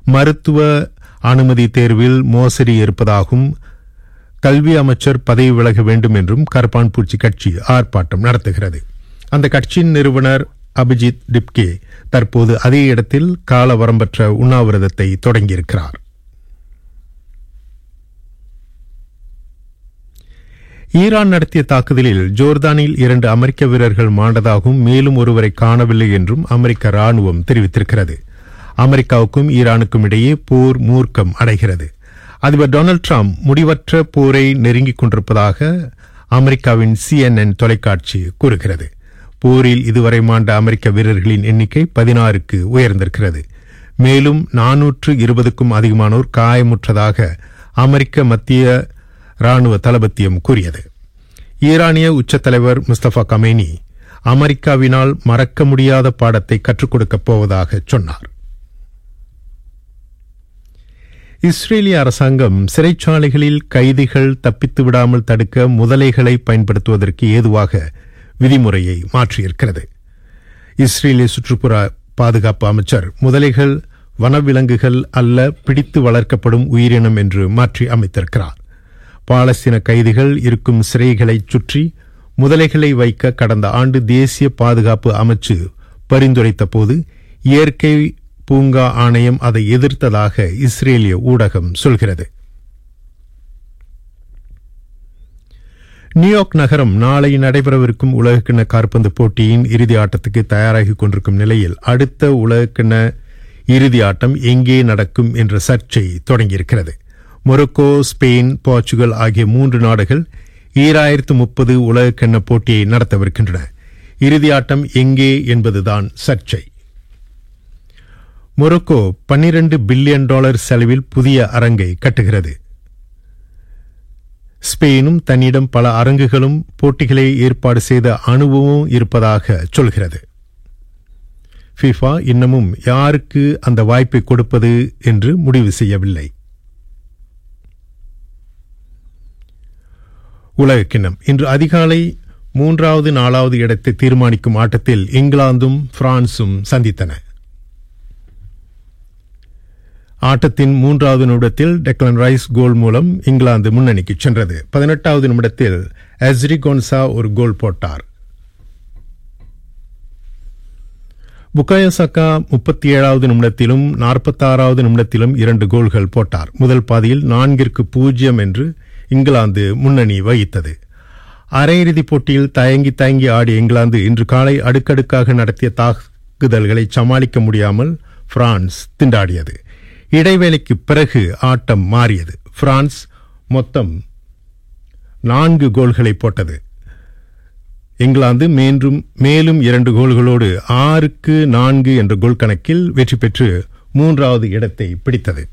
மருத்துவ அனுமதி தேர்வில் மோசடி இருப்பதாகவும் கல்வி அமைச்சர் பதவி விலக வேண்டும் என்றும் கரப்பான்பூச்சி கட்சி ஆர்ப்பாட்டம் நடத்துகிறது அந்த கட்சியின் நிறுவனர் அபிஜித் டிப்கே தற்போது அதே இடத்தில் கால வரம்பற்ற உண்ணாவிரதத்தை தொடங்கியிருக்கிறார் ஈரான் நடத்திய தாக்குதலில் ஜோர்தானில் இரண்டு அமெரிக்க வீரர்கள் மாண்டதாகவும் மேலும் ஒருவரை காணவில்லை என்றும் அமெரிக்க ராணுவம் தெரிவித்திருக்கிறது அமெரிக்காவுக்கும் ஈரானுக்கும் இடையே போர் மூர்க்கம் அடைகிறது அதிபர் டொனால்டு டிரம்ப் முடிவற்ற போரை நெருங்கிக் கொண்டிருப்பதாக அமெரிக்காவின் சிஎன்என் தொலைக்காட்சி கூறுகிறது போரில் இதுவரை மாண்ட அமெரிக்க வீரர்களின் எண்ணிக்கை பதினாறுக்கு உயர்ந்திருக்கிறது மேலும் நானூற்று இருபதுக்கும் அதிகமானோர் காயமுற்றதாக அமெரிக்க மத்திய ராணுவ தளபத்தியம் கூறியது ஈரானிய உச்ச தலைவர் முஸ்தபா கமேனி அமெரிக்காவினால் மறக்க முடியாத பாடத்தை கற்றுக் கொடுக்கப் போவதாக சொன்னார் இஸ்ரேலிய அரசாங்கம் சிறைச்சாலைகளில் கைதிகள் தப்பித்து விடாமல் தடுக்க முதலைகளை பயன்படுத்துவதற்கு ஏதுவாக விதிமுறையை மாற்றியிருக்கிறது இஸ்ரேலிய சுற்றுப்புற பாதுகாப்பு அமைச்சர் முதலைகள் வனவிலங்குகள் அல்ல பிடித்து வளர்க்கப்படும் உயிரினம் என்று மாற்றி அமைத்திருக்கிறார் பாலஸ்தீன கைதிகள் இருக்கும் சிறைகளை சுற்றி முதலைகளை வைக்க கடந்த ஆண்டு தேசிய பாதுகாப்பு அமைச்சு பரிந்துரைத்த போது இயற்கை பூங்கா ஆணையம் அதை எதிர்த்ததாக இஸ்ரேலிய ஊடகம் சொல்கிறது நியூயார்க் நகரம் நாளை நடைபெறவிருக்கும் உலகக்கிண்ண காற்பந்து போட்டியின் இறுதி ஆட்டத்துக்கு தயாராகிக் கொண்டிருக்கும் நிலையில் அடுத்த உலகக்கிண்ண இறுதி ஆட்டம் எங்கே நடக்கும் என்ற சர்ச்சை தொடங்கியிருக்கிறது மொரோக்கோ ஸ்பெயின் போர்ச்சுகல் ஆகிய மூன்று நாடுகள் ஈராயிரத்து முப்பது உலகக்கிண்ண போட்டியை நடத்தவிருக்கின்றன இறுதி ஆட்டம் எங்கே என்பதுதான் சர்ச்சை மொரோக்கோ பன்னிரண்டு பில்லியன் டாலர் செலவில் புதிய அரங்கை கட்டுகிறது ஸ்பெயினும் தன்னிடம் பல அரங்குகளும் போட்டிகளை ஏற்பாடு செய்த அனுபவமும் இருப்பதாக சொல்கிறது ஃபிஃபா இன்னமும் யாருக்கு அந்த வாய்ப்பை கொடுப்பது என்று முடிவு செய்யவில்லை உலகக்கிண்ணம் இன்று அதிகாலை மூன்றாவது நாலாவது இடத்தை தீர்மானிக்கும் ஆட்டத்தில் இங்கிலாந்தும் பிரான்சும் சந்தித்தன ஆட்டத்தின் மூன்றாவது நிமிடத்தில் டெக்லன் ரைஸ் கோல் மூலம் இங்கிலாந்து முன்னணிக்கு சென்றது பதினெட்டாவது நிமிடத்தில் எஸ்ரி கோன்சா ஒரு கோல் போட்டார் புக்காயோ சக்கா முப்பத்தி ஏழாவது நிமிடத்திலும் நாற்பத்தாறாவது நிமிடத்திலும் இரண்டு கோல்கள் போட்டார் முதல் பாதியில் நான்கிற்கு பூஜ்ஜியம் என்று இங்கிலாந்து முன்னணி வகித்தது அரையிறுதிப் போட்டியில் தயங்கி தயங்கி ஆடிய இங்கிலாந்து இன்று காலை அடுக்கடுக்காக நடத்திய தாக்குதல்களை சமாளிக்க முடியாமல் பிரான்ஸ் திண்டாடியது இடைவேளைக்கு பிறகு ஆட்டம் மாறியது பிரான்ஸ் மொத்தம் நான்கு கோல்களை போட்டது இங்கிலாந்து மீண்டும் மேலும் இரண்டு கோல்களோடு ஆறுக்கு நான்கு என்ற கோல் கணக்கில் வெற்றி பெற்று மூன்றாவது இடத்தை பிடித்தது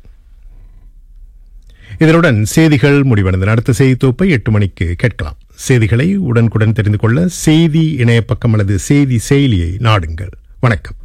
இதனுடன் செய்திகள் முடிவடைந்தன அடுத்த செய்தி தொகுப்பை எட்டு மணிக்கு கேட்கலாம் செய்திகளை உடனுக்குடன் தெரிந்து கொள்ள செய்தி இணைய பக்கம் அல்லது செய்தி செயலியை நாடுங்கள் வணக்கம்